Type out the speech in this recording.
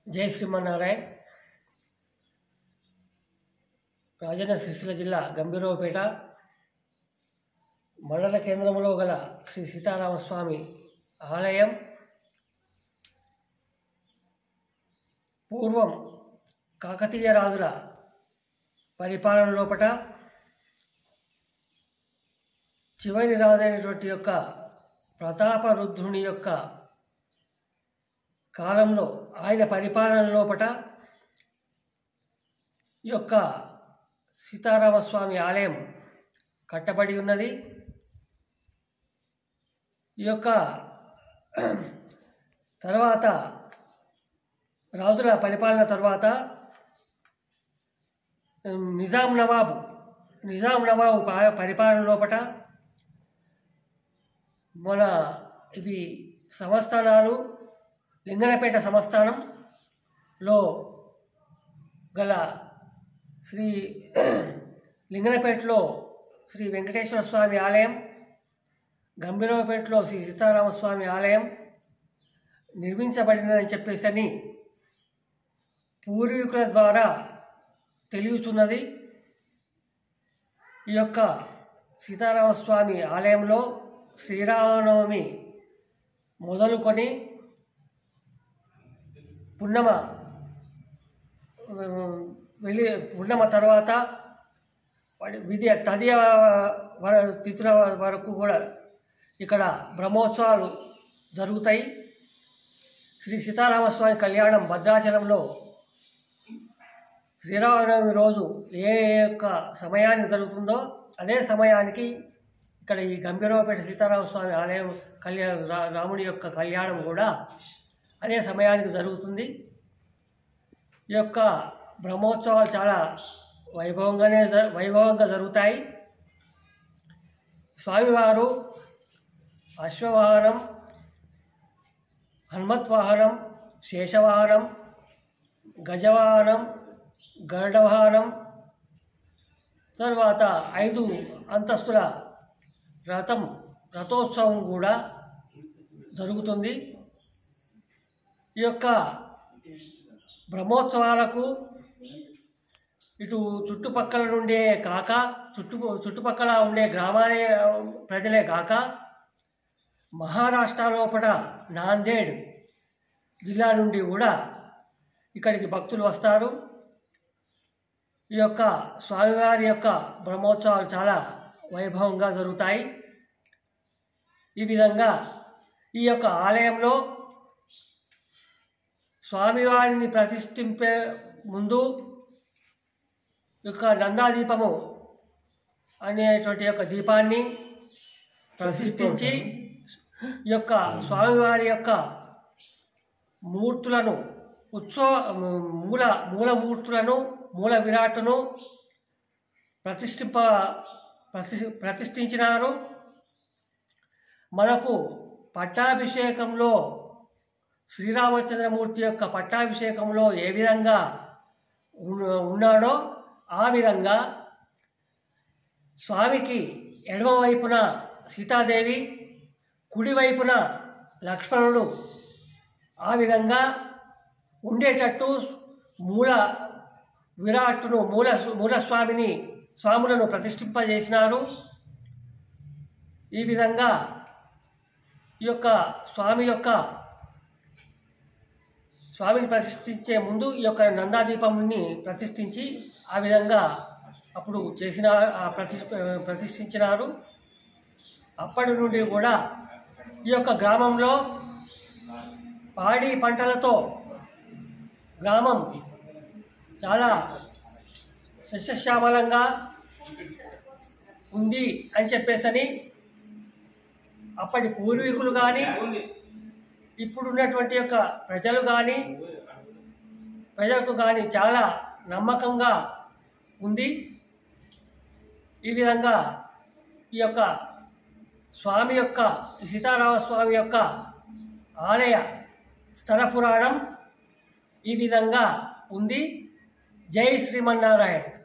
జై శ్రీమన్నారాయణ్ రాజన్న సిరిసిల్ల జిల్లా గంభీరావుపేట మండల కేంద్రంలో గల శ్రీ సీతారామస్వామి ఆలయం పూర్వం కాకతీయ రాజుల పరిపాలన లోపట చివరి రాజైనటువంటి యొక్క ప్రతాపరుద్రుని యొక్క కాలంలో ఆయన పరిపాలన లోపట ఈ యొక్క సీతారామస్వామి ఆలయం కట్టబడి ఉన్నది ఈ యొక్క తర్వాత రాజుల పరిపాలన తర్వాత నిజాం నవాబు నిజాం నవాబు ప- పరిపాలన లోపట మన ఇవి సంస్థానాలు లింగనపేట సంస్థానంలో గల శ్రీ లింగనపేటలో శ్రీ వెంకటేశ్వర స్వామి ఆలయం గంభీరపేటలో శ్రీ సీతారామస్వామి ఆలయం నిర్మించబడినదని చెప్పేసి అని పూర్వీకుల ద్వారా తెలియచున్నది ఈ యొక్క సీతారామస్వామి ఆలయంలో శ్రీరామనవమి మొదలుకొని పున్నమ ఉమ్, వెళ్ళి పున్నమ తర్వాత వాడి విధి తదియ వర తిథుల వరకు కూడా ఇక్కడ బ్రహ్మోత్సవాలు జరుగుతాయి శ్రీ సీతారామస్వామి కళ్యాణం భద్రాచలంలో శ్రీరామనవమి రోజు ఏ యొక్క సమయానికి జరుగుతుందో అదే సమయానికి ఇక్కడ ఈ గంభీరపేట సీతారామస్వామి ఆలయం కళ్యాణ రా- రాముడి యొక్క కళ్యాణం కూడా అదే సమయానికి జరుగుతుంది ఈ యొక్క బ్రహ్మోత్సవాలు చాలా వైభవంగానే జ- వైభవంగా జరుగుతాయి స్వామివారు అశ్వవాహనం హనుమత్ వాహనం శేషవాహనం గజవాహనం గరుడవాహనం తర్వాత ఐదు అంతస్తుల రథం రథోత్సవం కూడా జరుగుతుంది ఈ యొక్క బ్రహ్మోత్సవాలకు ఇటు చుట్టుపక్కల నుండే కాక చుట్టు చుట్టుపక్కల ఉండే గ్రామాలే ప్రజలే కాక మహారాష్ట్ర లోపల నాందేడ్ జిల్లా నుండి కూడా ఇక్కడికి భక్తులు వస్తారు ఈ యొక్క స్వామివారి యొక్క బ్రహ్మోత్సవాలు చాలా వైభవంగా జరుగుతాయి ఈ విధంగా ఈ యొక్క ఆలయంలో స్వామివారిని ప్రతిష్ఠింపే ముందు ఈ యొక్క నందాదీపము అనేటువంటి యొక్క దీపాన్ని ప్రతిష్ఠించి ఈ యొక్క స్వామివారి యొక్క మూర్తులను ఉత్సవ మూల మూలమూర్తులను మూల విరాట్టును ప్రతిష్ఠింప ప్రతి ప్రతిష్ఠించినారు మనకు పట్టాభిషేకంలో శ్రీరామచంద్రమూర్తి యొక్క పట్టాభిషేకంలో ఏ విధంగా ఉన్న- ఉన్నాడో ఆ విధంగా స్వామికి ఎడమవైపున సీతాదేవి కుడివైపున లక్ష్మణుడు ఆ విధంగా ఉండేటట్టు మూల విరాట్టును మూల మూలస్వామిని స్వాములను ప్రతిష్ఠింపజేసినారు ఈ విధంగా ఈ యొక్క స్వామి యొక్క స్వామిని ప్రతిష్ఠించే ముందు ఈ యొక్క నందాదీపంని ప్రతిష్ఠించి ఆ విధంగా అప్పుడు చేసిన ఆ ప్రతి ప్రతిష్ఠించినారు అప్పటి నుండి కూడా ఈ యొక్క గ్రామంలో పాడి పంటలతో గ్రామం చాలా సస్యశ్యామలంగా ఉంది అని చెప్పేసని అప్పటి పూర్వీకులు కానీ ఇప్పుడున్నటువంటి యొక్క ప్రజలు కానీ ప్రజలకు కానీ చాలా నమ్మకంగా ఉంది ఈ విధంగా ఈ యొక్క స్వామి యొక్క సీతారామస్వామి యొక్క ఆలయ స్థల పురాణం ఈ విధంగా ఉంది జై శ్రీమన్నారాయణ